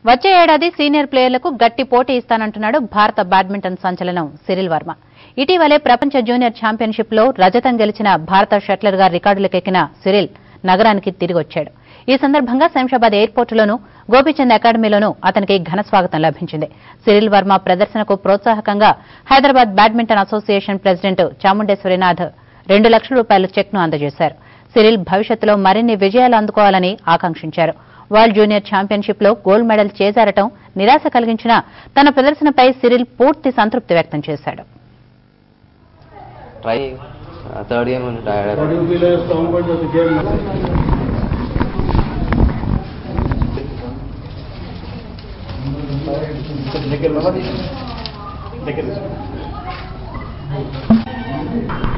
వచ్చే ఏడాది సీనియర్ ప్లేయర్లకు గట్టి పోటీ ఇస్తానంటున్నాడు భారత బ్యాడ్మింటన్ సంచలనం సిరిల్ వర్మ ఇటీవలే ప్రపంచ జూనియర్ ఛాంపియన్షిప్ లో రజతం గెలిచిన భారత షట్లర్ గా రికార్డులకెక్కిన సిరిల్ నగరానికి తిరిగి వచ్చాడు ఈ సందర్భంగా శంషాబాద్ ఎయిర్పోర్టులోనూ గోపీచంద్ అకాడమీలోనూ అతనికి ఘన స్వాగతం లభించింది సిరిల్ వర్మ ప్రదర్శనకు ప్రోత్సాహకంగా Hyderabad badminton association president Chamundeswarinath రెండు లక్షల రూపాయల చెక్ను అందజేశారు సిరిల్ భవిష్యత్తులో మరిన్ని విజయాలు అందుకోవాలని ఆకాంక్షించారు వరల్డ్ జూనియర్ ఛాంపియన్షిప్ లో గోల్డ్ మెడల్ చేజారటం నిరాశ కలిగించినా తన ప్రదర్శనపై సిరిల్ పూర్తి సంతృప్తి వ్యక్తం చేశాడు try third game tired What do you feel is strong point of the game? Take it, Take it.